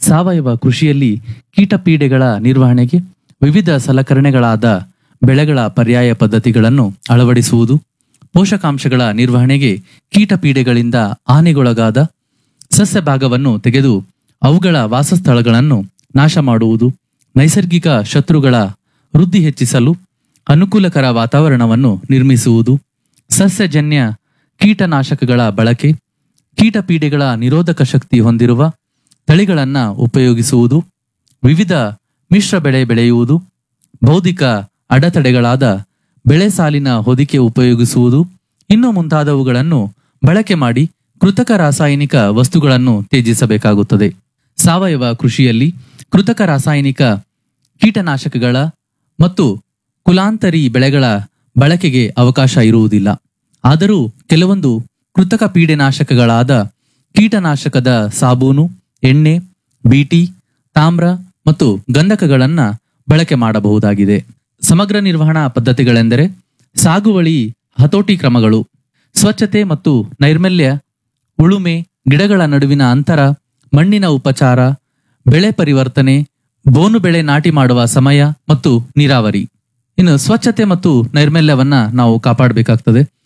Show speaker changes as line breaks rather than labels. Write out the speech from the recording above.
ಸಾವಯವ ಕೃಷಿಯಲ್ಲಿ ಕೀಟಪೀಡೆಗಳ ನಿರ್ವಹಣೆಗೆ ವಿವಿಧ ಸಲಕರಣೆಗಳಾದ ಬೆಳೆಗಳ ಪರ್ಯಾಯ ಪದ್ಧತಿಗಳನ್ನು ಅಳವಡಿಸುವುದು ಪೋಷಕಾಂಶಗಳ ನಿರ್ವಹಣೆಗೆ ಕೀಟಪೀಡೆಗಳಿಂದ ಹಾನಿಗೊಳಗಾದ ಸಸ್ಯ ಭಾಗವನ್ನು ತೆಗೆದು ಅವುಗಳ ವಾಸಸ್ಥಳಗಳನ್ನು ನಾಶ ಮಾಡುವುದು ನೈಸರ್ಗಿಕ ಶತ್ರುಗಳ ವೃದ್ಧಿ ಹೆಚ್ಚಿಸಲು ಅನುಕೂಲಕರ ವಾತಾವರಣವನ್ನು ನಿರ್ಮಿಸುವುದು ಸಸ್ಯಜನ್ಯ ಕೀಟನಾಶಕಗಳ ಬಳಕೆ ಕೀಟಪೀಡೆಗಳ ನಿರೋಧಕ ಶಕ್ತಿ ಹೊಂದಿರುವ ತಳಿಗಳನ್ನ ಉಪಯೋಗಿಸುವುದು ವಿವಿಧ ಮಿಶ್ರ ಬೆಳೆ ಬೆಳೆಯುವುದು ಬೌದ್ಧಿಕ ಅಡೆತಡೆಗಳಾದ ಬೆಳೆ ಸಾಲಿನ ಹೊದಿಕೆ ಉಪಯೋಗಿಸುವುದು ಇನ್ನು ಮುಂತಾದವುಗಳನ್ನು ಬಳಕೆ ಮಾಡಿ ಕೃತಕ ರಾಸಾಯನಿಕ ವಸ್ತುಗಳನ್ನು ತ್ಯಜಿಸಬೇಕಾಗುತ್ತದೆ ಸಾವಯವ ಕೃಷಿಯಲ್ಲಿ ಕೃತಕ ರಾಸಾಯನಿಕ ಕೀಟನಾಶಕಗಳ ಮತ್ತು ಕುಲಾಂತರಿ ಬೆಳೆಗಳ ಬಳಕೆಗೆ ಅವಕಾಶ ಇರುವುದಿಲ್ಲ ಆದರೂ ಕೆಲವೊಂದು ಕೃತಕ ಪೀಡೆನಾಶಕಗಳಾದ ಕೀಟನಾಶಕದ ಸಾಬೂನು ಎಣ್ಣೆ ಬೀಟಿ ತಾಮ್ರ ಮತ್ತು ಗಂಧಕಗಳನ್ನ ಬಳಕೆ ಮಾಡಬಹುದಾಗಿದೆ ಸಮಗ್ರ ನಿರ್ವಹಣಾ ಪದ್ಧತಿಗಳೆಂದರೆ ಸಾಗುವಳಿ ಹತೋಟಿ ಕ್ರಮಗಳು ಸ್ವಚ್ಛತೆ ಮತ್ತು ನೈರ್ಮಲ್ಯ ಉಳುಮೆ ಗಿಡಗಳ ನಡುವಿನ ಅಂತರ ಮಣ್ಣಿನ ಉಪಚಾರ ಬೆಳೆ ಪರಿವರ್ತನೆ ಬೋನು ಬೆಳೆ ನಾಟಿ ಮಾಡುವ ಸಮಯ ಮತ್ತು ನೀರಾವರಿ ಇನ್ನು ಸ್ವಚ್ಛತೆ ಮತ್ತು ನೈರ್ಮಲ್ಯವನ್ನ ನಾವು ಕಾಪಾಡಬೇಕಾಗ್ತದೆ